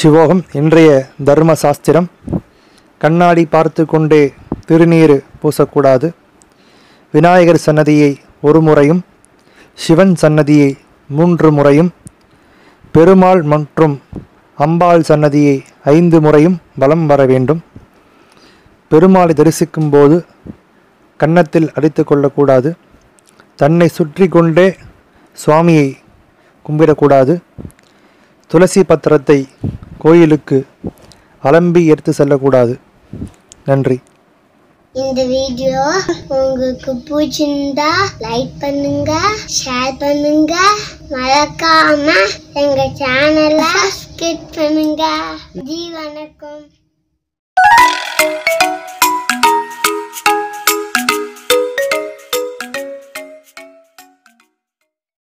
சிவோகம் இன்றைய தர்ம சாஸ்திரம் கண்ணாடி பார்த்து கொண்டே திருநீர் பூசக்கூடாது விநாயகர் சன்னதியை ஒரு முறையும் சிவன் சன்னதியை மூன்று முறையும் பெருமாள் மற்றும் அம்பாள் சன்னதியை ஐந்து முறையும் வலம் வர வேண்டும் பெருமாளை தரிசிக்கும் போது கன்னத்தில் அடித்து கொள்ளக்கூடாது தன்னை சுற்றி கொண்டே சுவாமியை கும்பிடக்கூடாது துளசி பத்திரத்தை கோயிலுக்கு அலம்பி எடுத்து செல்லக்கூடாது நன்றி இந்த வீடியோ உங்களுக்கு பிடிச்சிருந்தா லைக் பண்ணுங்க ஷேர் பண்ணுங்க மறக்காம எங்க சேனலை சப்ஸ்கிரைப் பண்ணுங்க ஜி வணக்கம்